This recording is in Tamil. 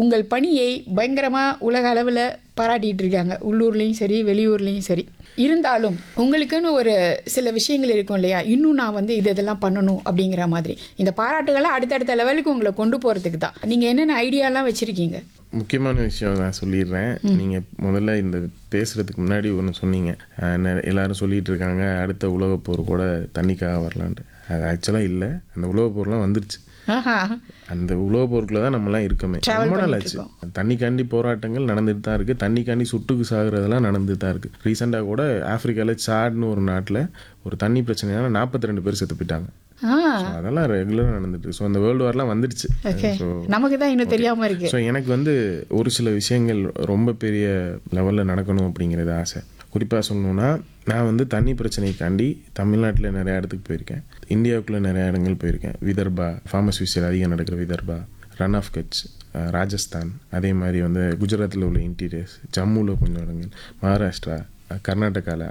உங்கள் பணியை பயங்கரமாக உலக அளவில் பாராட்டிகிட்டு இருக்காங்க உள்ளூர்லேயும் சரி வெளியூர்லேயும் சரி இருந்தாலும் உங்களுக்குன்னு ஒரு சில விஷயங்கள் இருக்கும் இல்லையா இன்னும் நான் வந்து இது இதெல்லாம் பண்ணணும் அப்படிங்கிற மாதிரி இந்த பாராட்டுகளை அடுத்தடுத்த லெவலுக்கு உங்களை கொண்டு போகிறதுக்கு தான் நீங்கள் என்னென்ன ஐடியாலாம் வச்சுருக்கீங்க முக்கியமான விஷயம் நான் சொல்லிடுறேன் நீங்கள் முதல்ல இந்த பேசுகிறதுக்கு முன்னாடி ஒன்று சொன்னீங்க அஹ் நெ- எல்லாரும் சொல்லிட்டு இருக்காங்க அடுத்த உலகப் போர் கூட தண்ணிக்காக வரலான்ட்டு அது ஆக்சுவலாக இல்லை அந்த உலகப் போர்லாம் வந்துருச்சு ஆஹா அந்த உலகப் போருக்குள்ள தான் நம்மலாம் இருக்கமே Travel ரொம்ப நாள் பண்ணிட்டு ஆச்சு தண்ணிக்காண்டி போராட்டங்கள் நடந்துட்டு தான் இருக்குது தண்ணிக்காண்டி சுட்டுக்கு சாகுறதெல்லாம் நடந்துட்டு தான் இருக்குது ரீசெண்டாக கூட ஆப்பிரிக்காவில் சாட்னு ஒரு நாட்டில் ஒரு தண்ணி பிரச்சனையால நாற்பத்தி ரெண்டு பேர் செத்து போயிட்டாங்க ஆ So அதெல்லாம் ரெகுலராக நடந்துட்டு இருக்கு ஸோ அந்த வேர்ல்டு வார்லாம் வந்துடுச்சு ஓகே ஸோ நமக்கு தான் இன்னும் தெரியாமல் இருக்கு ஸோ எனக்கு வந்து ஒரு சில விஷயங்கள் ரொம்ப பெரிய லெவலில் நடக்கணும் அப்படிங்கிறது ஆசை குறிப்பாக சொல்லணும்னா நான் வந்து தண்ணி பிரச்சனைக்காண்டி தமிழ்நாட்டில் நிறைய இடத்துக்கு போயிருக்கேன் இந்தியாவுக்குள்ளே நிறைய இடங்கள் போயிருக்கேன் விதர்பா ஃபார்மஸ்யூசியல் அதிகம் நடக்கிற விதர்பா ரன் ஆஃப் கட்ச் அஹ், ராஜஸ்தான் அதே மாதிரி வந்து குஜராத்தில் உள்ள இன்டீரியர்ஸ் ஜம்முவில் கொஞ்சம் இடங்கள் மகாராஷ்டிரா கர்நாடகாவில்